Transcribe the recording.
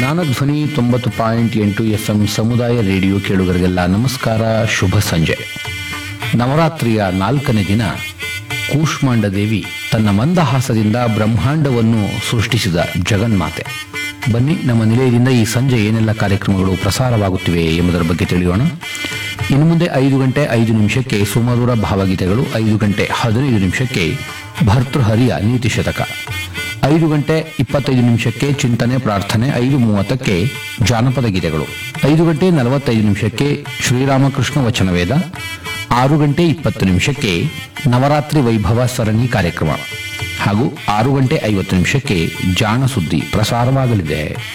ಜ್ಞಾನಧ್ವನಿ ತೊಂಬತ್ತು ಪಾಯಿಂಟ್ ಎಂಟು ಎಫ್ ಎಂ ಸಮುದಾಯ ರೇಡಿಯೋ ಕೇಳುಗರಿಗೆಲ್ಲ ನಮಸ್ಕಾರ ಶುಭ ಸಂಜೆ ನವರಾತ್ರಿಯ ನಾಲ್ಕನೇ ದಿನ ಕೂಷ್ಮಾಂಡ ದೇವಿ ತನ್ನ ಮಂದಹಾಸದಿಂದ ಬ್ರಹ್ಮಾಂಡವನ್ನು ಸೃಷ್ಟಿಸಿದ ಜಗನ್ಮಾತೆ ಬನ್ನಿ ನಮ್ಮ ನಿಲಯದಿಂದ ಈ ಸಂಜೆ ಏನೆಲ್ಲ ಕಾರ್ಯಕ್ರಮಗಳು ಪ್ರಸಾರವಾಗುತ್ತಿವೆ ಎಂಬುದರ ಬಗ್ಗೆ ತಿಳಿಯೋಣ ಇನ್ನು ಮುಂದೆ ಐದು ಗಂಟೆ ಐದು ನಿಮಿಷಕ್ಕೆ ಸುಮಧುರ ಭಾವಗೀತೆಗಳು ಐದು ಗಂಟೆ ಹದಿನೈದು ನಿಮಿಷಕ್ಕೆ ಭರ್ತೃಹರಿಯ ನೀತಿ ಶತಕ ಐದು ಗಂಟೆ ಇಪ್ಪತ್ತೈದು ನಿಮಿಷಕ್ಕೆ ಚಿಂತನೆ ಪ್ರಾರ್ಥನೆ ಐದು ಮೂವತ್ತಕ್ಕೆ ಜಾನಪದ ಗೀತೆಗಳು ಐದು ಗಂಟೆ ನಲವತ್ತೈದು ನಿಮಿಷಕ್ಕೆ ಶ್ರೀರಾಮಕೃಷ್ಣ ವಚನವೇದ ಆರು ಗಂಟೆ ಇಪ್ಪತ್ತು ನಿಮಿಷಕ್ಕೆ ನವರಾತ್ರಿ ವೈಭವ ಸರಣಿ ಕಾರ್ಯಕ್ರಮ ಹಾಗೂ ಆರು ಗಂಟೆ ಐವತ್ತು ನಿಮಿಷಕ್ಕೆ ಜಾಣ ಸುದ್ದಿ ಪ್ರಸಾರವಾಗಲಿದೆ